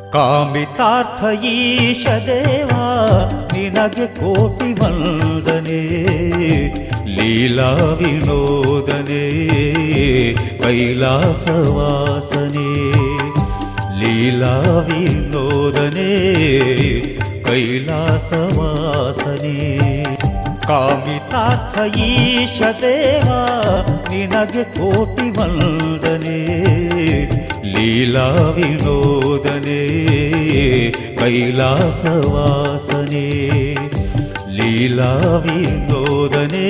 ಕಾಮಿತಾರ್ಥ ಈಶ ದೇವ ನಿನಗೆ ಕೋಟಿ ವಂದನೆ ಲೀಲಾ ವಿನೋದನೆ ಕೈಲಾಸವಾಸನೆ ಲೀಲಾ ವಿನೋದನೆ ಕೈಲಾಸವಾಸನೆ ಕಾಮಿತಾರ್ಥ ಈಶ ದೇವ ನಿನಗೆ ಕೋಟಿ ವಂದನೆ ಲೀಲಾ ವಿನೋದನೆ ಕೈಲಾಸವಾಸನೆ ಲೀಲಾ ವಿನೋದನೆ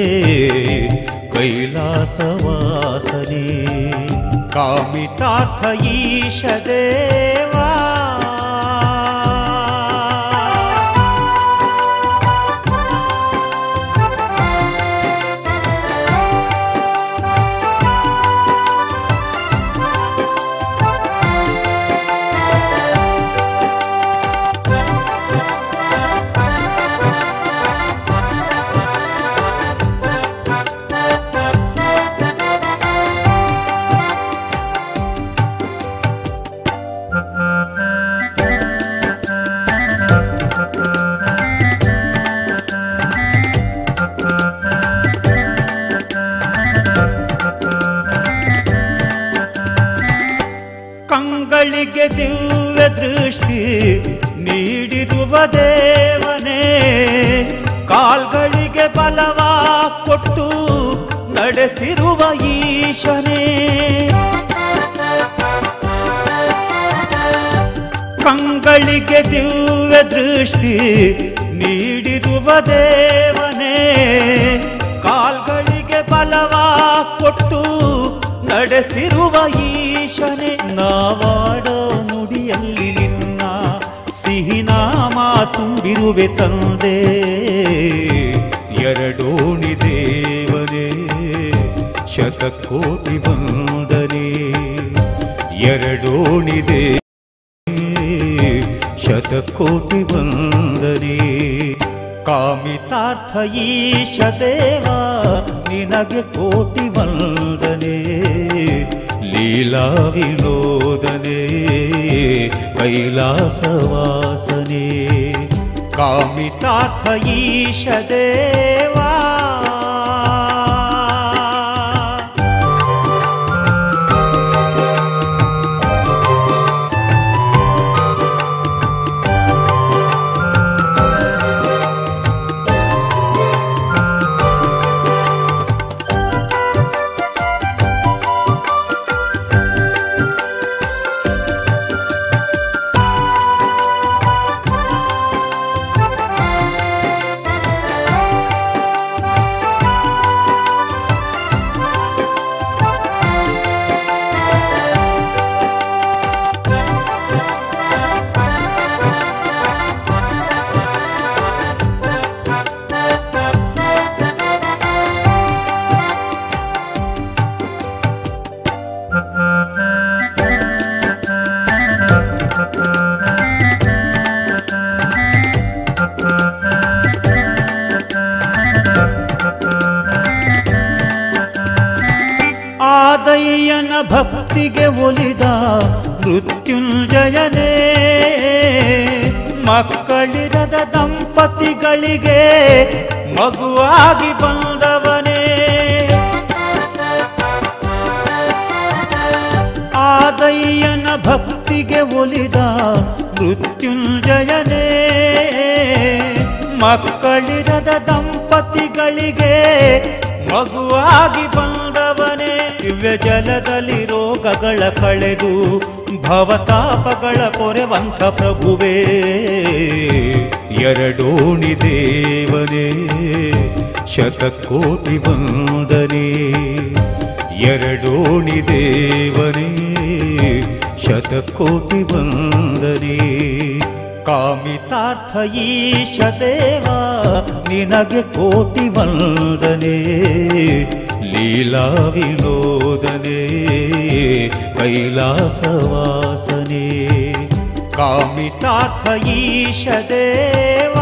ಕೈಲಾಸವಾಸನೆ ಕಾಮಿತಾರ್ಥ ಈಶ ದೇವಾ ಕಂಗಳಿಗೆ ದಿವ್ಯ ದೃಷ್ಟಿ ನೀಡಿರುವ ದೇವನೇ ಕಾಲ್ಗಳಿಗೆ ಬಲವ ಕೊಟ್ಟು ನಡೆಸಿರುವ ಈಶನೇ ಕಂಗಳಿಗೆ ದಿವ್ಯ ದೃಷ್ಟಿ ನೀಡಿರುವ ದೇವನೇ ಕಾಲ್ಗಳಿಗೆ ಬಲವ ಕೊಟ್ಟು ನಡೆಸಿರುವ ಈಶನೆ ನಾವಾಡೋ ನುಡಿಯಲ್ಲಿ ನಿನ್ನ ಸಿಹಿನಾಮ ತುಂಬಿರುವೆ ತಂದೆ ಎರಡೋಣಿ ದೇವನೇ ಶತಕೋಟಿ ವಂದನೆ ಎರಡೋಣಿ ದೇ ಶತಕೋಟಿ ವಂದನೆ ಕಾಮಿತಾರ್ಥ ಈಶ ದೇವ ನಿನಗೆ ಕೋಟಿ ವಂದನೆ ಲೀಲಾ ವಿನೋದನೆ ಕೈಲಾಸವಾಸನೆ ಕಾಮಿತಾರ್ಥ ಈಶ ದೇವಾ ಆದಯ್ಯನ ಭಕ್ತಿಗೆ ಒಲಿದ ಮೃತ್ಯುಂಜಯನೇ ಮಕ್ಕಳಿರದ ದಂಪತಿಗಳಿಗೆ ಮಗುವಾಗಿ ಬಂದವನೇ ಆದಯ್ಯನ ಭಕ್ತಿಗೆ ಒಲಿದ ಮೃತ್ಯುಂಜಯನೇ ಮಕ್ಕಳಿರದ ದಂಪತಿಗಳಿಗೆ ಮಗುವಾಗಿ ಬಂದವನೇ ದಿವ್ಯ ಜಲದಲ್ಲಿ ರೋಗಗಳ ಕಳೆದು ಭವತಾಪಗಳ ಕೊರೆವಂತ ಪ್ರಭುವೇ ಎರಡೋಣಿ ದೇವನೇ ಶತಕೋಟಿ ವಂದನೆ ಎರಡೋಣಿ ದೇವನೇ ಶತಕೋಟಿ ವಂದನೆ ಕಾಮಿತಾರ್ಥ ಈಶ ದೇವ ನಿನಗೆ ಕೋಟಿ ವಂದನೆ ಲೀಲಾ ವಿನೋದನೆ ಕೈಲಾಸವಾಸನೆ ಕಾಮಿತಾರ್ಥ ಈಶ ದೇವ